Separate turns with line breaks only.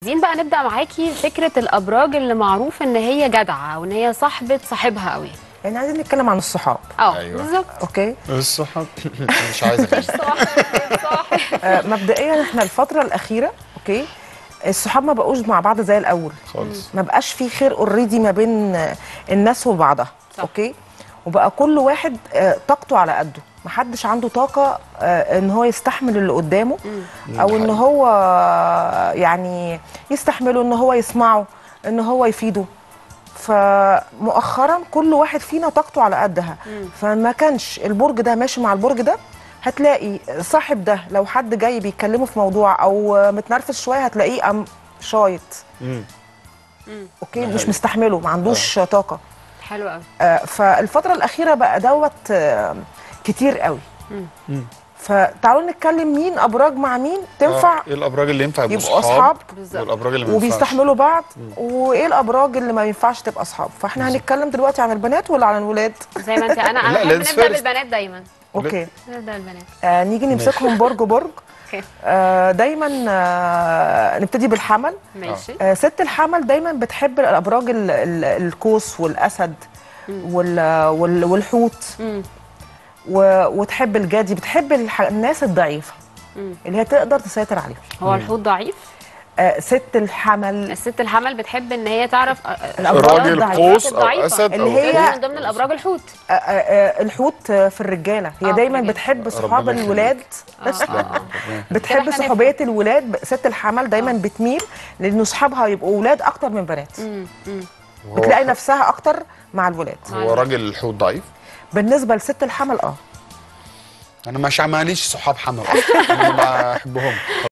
عايزين بقى نبدا معاكي فكره الابراج اللي معروف ان هي جدعه وان هي صاحبه صاحبها قوي
يعني عايزين نتكلم عن الصحاب
اه
أيوة.
بالظبط
اوكي
الصحاب مش عايزه كده
صاحب صاحب
آه مبدئيا احنا الفتره الاخيره اوكي الصحاب ما بقوش مع بعض زي الاول
خالص
ما بقاش في خير اوريدي ما بين آه، الناس وبعضها
صح.
اوكي وبقى كل واحد آه، طاقته على قده محدش عنده طاقه آه، ان هو يستحمل اللي قدامه او
ده
ان
حقيقي.
هو آه، يعني يستحمله ان هو يسمعه ان هو يفيده فمؤخرا كل واحد فينا طاقته على قدها فما كانش البرج ده ماشي مع البرج ده هتلاقي صاحب ده لو حد جاي بيتكلمه في موضوع او متنرفز شويه هتلاقيه قام شايط
مم.
اوكي
ده
مش
حقيقي.
مستحمله ما عندوش طاقه
حلو قوي
آه، فالفتره الاخيره بقى دوت آه، كتير قوي
مم.
فتعالوا نتكلم مين ابراج مع مين تنفع
آه، ايه الابراج اللي ينفع يبقوا
يبقوا اصحاب
بالظبط
والابراج اللي ما ينفعش؟
وبيستحملوا بعض وايه الابراج اللي ما ينفعش تبقى اصحاب فاحنا هنتكلم دلوقتي عن البنات ولا عن الولاد
زي ما انت انا انا
لا،
بحب
ladies
نبدا
first.
بالبنات دايما
اوكي
نبدا بالبنات
آه نيجي نمسكهم برج برج
اوكي
آه دايما آه نبتدي بالحمل
ماشي
آه ست الحمل دايما بتحب الابراج ال- ال- القوس والاسد وال وال والحوت
مم.
و- وتحب الجدي بتحب الح- الناس الضعيفه
مم.
اللي هي تقدر تسيطر عليهم
هو الحوت ضعيف
آه ست الحمل
الست الحمل بتحب ان هي تعرف آه، آه،
الأبراج
راجل
الضعيفة.
قوس او
الضعيفة.
اسد
اللي
او
هي-
دي من ضمن الابراج الحوت
آه، آه، آه، الحوت آه، في الرجاله هي
آه،
دايما
في الرجالة.
بتحب صحاب
ربنا
الولاد
آه، آه، آه.
بتحب
كده
صحوبيه الولاد ب- ست الحمل دايما بتميل لان اصحابها يبقوا ولاد اكتر من بنات
مم. مم.
هو-
بتلاقي نفسها اكتر مع الولاد
هو راجل الحوت ضعيف
بالنسبه لست الحمل اه
انا مش عماليش صحاب حمل اصلا انا ما بحبهم